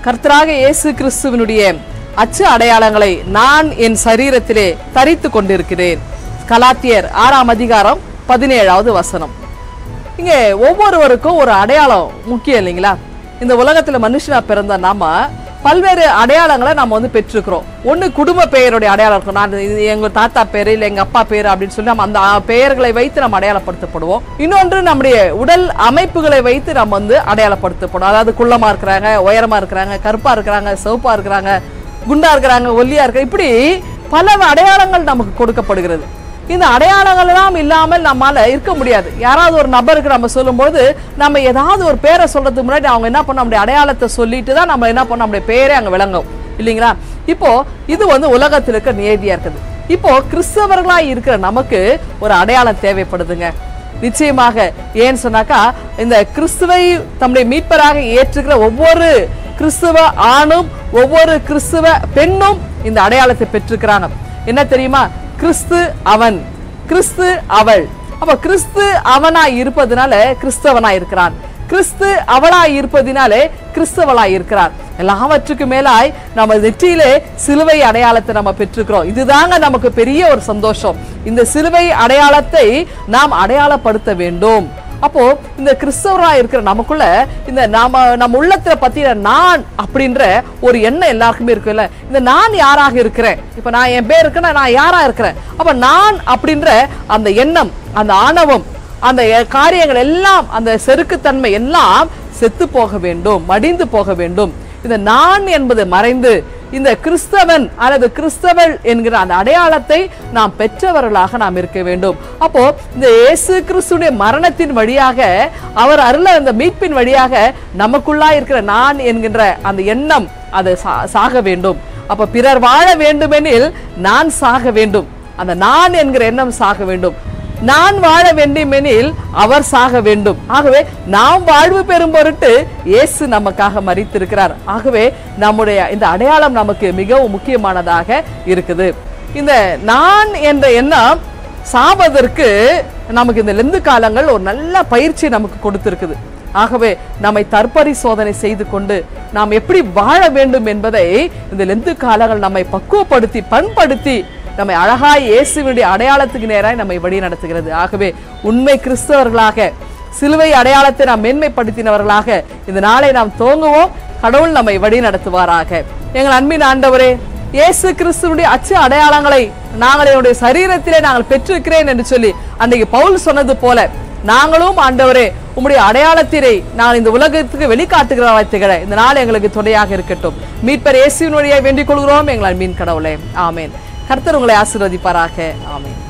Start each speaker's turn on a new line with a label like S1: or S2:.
S1: கர்த்தராக இயேசு கிறிஸ்துவினுடைய அச்சு அடையாளங்களை நான் என் சரீரத்திலே தரித்து கொண்டிருக்கிறேன் கலாத்தியர் ஆறாம் அதிகாரம் பதினேழாவது வசனம் இங்க ஒவ்வொருவருக்கும் ஒரு அடையாளம் முக்கியம் இல்லைங்களா இந்த உலகத்துல மனுஷனா பிறந்த நாம பல்வேறு அடையாளங்களை நம்ம வந்து பெற்றிருக்கிறோம் ஒண்ணு குடும்ப பெயருடைய அடையாளம் இருக்கும் நான் இது எங்க தாத்தா பேரு இல்ல எங்க அப்பா பேரு அப்படின்னு சொல்லி நம்ம அந்த பெயர்களை வைத்து நம்ம அடையாளப்படுத்தப்படுவோம் இன்னொன்று நம்முடைய உடல் அமைப்புகளை வைத்து நம்ம வந்து அடையாளப்படுத்தப்படும் அதாவது குள்ளமா இருக்கிறாங்க உயரமா இருக்கிறாங்க கருப்பா இருக்கிறாங்க சிவப்பா இருக்கிறாங்க குண்டா இருக்கிறாங்க ஒல்லியா இருக்க இப்படி பல அடையாளங்கள் நமக்கு கொடுக்கப்படுகிறது இந்த அடையாளங்கள் எல்லாம் இல்லாமல் நம்மால இருக்க முடியாது யாராவது ஒரு நபருக்கு நம்ம சொல்லும்போது நம்ம ஏதாவது ஒரு பேரை சொல்றதுக்கு முன்னாடி அவங்க என்ன பண்ண நம்முடைய அடையாளத்தை சொல்லிட்டு தான் நம்ம என்ன பண்ண நம்முடைய பேரே அங்க விளங்கும் இல்லைங்களா இப்போ இது வந்து உலகத்தில் இருக்க நியதியா இருக்குது இப்போ கிறிஸ்தவர்களா இருக்கிற நமக்கு ஒரு அடையாளம் தேவைப்படுதுங்க நிச்சயமாக ஏன்னு சொன்னாக்கா இந்த கிறிஸ்துவை தம்முடைய மீட்பராக ஏற்றுக்கிற ஒவ்வொரு கிறிஸ்துவ ஆணும் ஒவ்வொரு கிறிஸ்துவ பெண்ணும் இந்த அடையாளத்தை பெற்றிருக்கிறாங்க என்ன தெரியுமா கிறிஸ்து அவன் கிறிஸ்து அவள் அப்ப கிறிஸ்து அவனாய் இருப்பதனால கிறிஸ்தவனாய் இருக்கிறான் கிறிஸ்து அவளாய் இருப்பதினாலே கிறிஸ்தவளாய் இருக்கிறார் எல்லாவற்றுக்கும் மேலாய் நம்ம நெற்றியிலே சிலுவை அடையாளத்தை நம்ம பெற்றுக்கிறோம் இதுதாங்க நமக்கு பெரிய ஒரு சந்தோஷம் இந்த சிலுவை அடையாளத்தை நாம் அடையாளப்படுத்த வேண்டும் அப்போ இந்த கிறிஸ்தவரா இருக்கிற நமக்குள்ள இந்த நாம நம்ம உள்ளத்துல பத்தின நான் அப்படின்ற ஒரு எண்ணம் எல்லாருக்குமே இருக்குல்ல இந்த நான் யாராக இருக்கிறேன் இப்ப நான் என் பேர் இருக்குன்னா நான் யாரா இருக்கிறேன் அப்ப நான் அப்படின்ற அந்த எண்ணம் அந்த ஆணவம் அந்த எ- காரியங்கள் எல்லாம் அந்த செருக்குத்தன்மை எல்லாம் செத்து போக வேண்டும் மடிந்து போக வேண்டும் இந்த நான் என்பது மறைந்து இந்த கிறிஸ்தவன் அல்லது கிறிஸ்தவள் என்கிற அந்த அடையாளத்தை நாம் பெற்றவர்களாக நாம் இருக்க வேண்டும் அப்போ இந்த இயேசு கிறிஸ்துடைய மரணத்தின் வழியாக அவர் அருள அந்த மீட்பின் வழியாக நமக்குள்ளா இருக்கிற நான் என்கின்ற அந்த எண்ணம் அது சா- சாக வேண்டும் அப்ப பிறர் வாழ வேண்டுமெனில் நான் சாக வேண்டும் அந்த நான் என்கிற எண்ணம் சாக வேண்டும் நான் வாழ வேண்டுமெனில் அவர் சாக வேண்டும் ஆகவே நாம் வாழ்வு பெறும் பொருட்டு இயேசு நமக்காக மரித்திருக்கிறார் ஆகவே நம்முடைய இந்த அடையாளம் நமக்கு மிகவும் முக்கியமானதாக இருக்குது இந்த நான் என்ற எண்ணம் சாவதற்கு நமக்கு இந்த லெந்து காலங்கள் ஒரு நல்ல பயிற்சி நமக்கு கொடுத்திருக்குது ஆகவே நம்மை தற்பரிசோதனை செய்து கொண்டு நாம் எப்படி வாழ வேண்டும் என்பதை இந்த லெந்து காலங்கள் நம்மை பக்குவப்படுத்தி பண்படுத்தி நம்மை அழகாய் இயேசுவினுடைய அடையாளத்துக்கு நேராய் நம்மை வழி நடத்துகிறது ஆகவே உண்மை கிறிஸ்தவர்களாக சிலுவை அடையாளத்தை நாம் மேன்மைப்படுத்தினவர்களாக இந்த நாளை நாம் துவங்குவோம் கடவுள் நம்மை வழி நடத்துவாராக எங்கள் அன்பின் ஆண்டவரே இயேசு கிறிஸ்துவனுடைய அச்சு அடையாளங்களை நாங்கள் என்னுடைய சரீரத்திலே நாங்கள் பெற்றிருக்கிறேன் என்று சொல்லி அன்றைக்கு பவுல் சொன்னது போல நாங்களும் ஆண்டவரே உம்முடைய அடையாளத்தினை நான் இந்த உலகத்துக்கு வெளிக்காட்டுகிற திகழ இந்த நாள் எங்களுக்கு துணையாக இருக்கட்டும் மீட்பர் இயேசுவின் வழியை வேண்டிக் கொள்கிறோம் எங்கள் அன்பின் கடவுளே ஆமேன் கர்த்தர் உங்களை ஆசீர்வதிப்பாராக ஆமேன்